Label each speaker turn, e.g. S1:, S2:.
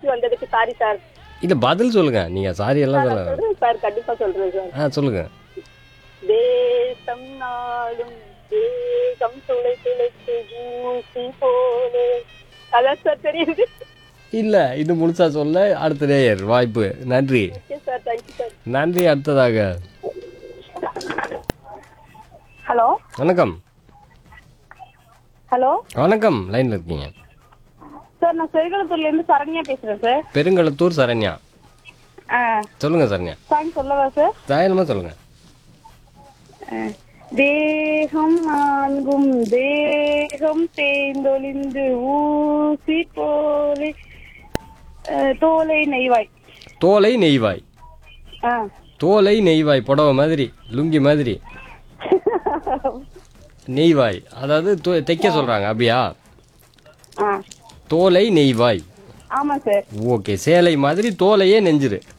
S1: வந்ததுக்கு sorry sir
S2: இல்ல பதில் சொல்லுங்க நீங்க சாரி எல்லாம் சொல்ல
S1: சொல்றேன் சார் கண்டிப்பா சொல்றேன் சார்
S2: ஆ சொல்லுங்க
S1: தேசம் நாளும் தேகம் துளை துளைத்து ஊசி போலே அதான் சார் தெரியுது
S2: இல்ல இது முழுசா சொல்ல அடுத்த நேயர் வாய்ப்பு நன்றி
S1: ஓகே சார் தேங்க்யூ சார்
S2: நன்றி அடுத்ததாக
S1: ஹலோ
S2: வணக்கம்
S1: ஹலோ
S2: வணக்கம் லைன்ல இருக்கீங்க
S1: சார் நான் செருகலத்தூர்ல இருந்து சரண்யா பேசுறேன் சார்
S2: பெருங்களத்தூர் சரண்யா
S1: ஆ
S2: சொல்லுங்க சரண்யா
S1: சாங் சொல்லவா சார்
S2: தாயலமா சொல்லுங்க
S1: தேகம் நான்கும் தேகம் தேர்ந்தொழிந்து ஊசி போலே அஹ், தோலை நெய்வாய்
S2: தோலை நெய்வாய்
S1: ஆ
S2: தோலை நெய்வாய் புடவை மாதிரி லுங்கி மாதிரி நெய்வாய் அதாவது து- தைக்க சொல்றாங்க அப்படியா
S1: ஆ
S2: தோலை நெய்வாய்
S1: ஆமா சார்
S2: ஓகே சேலை மாதிரி தோலையே நெஞ்சிரு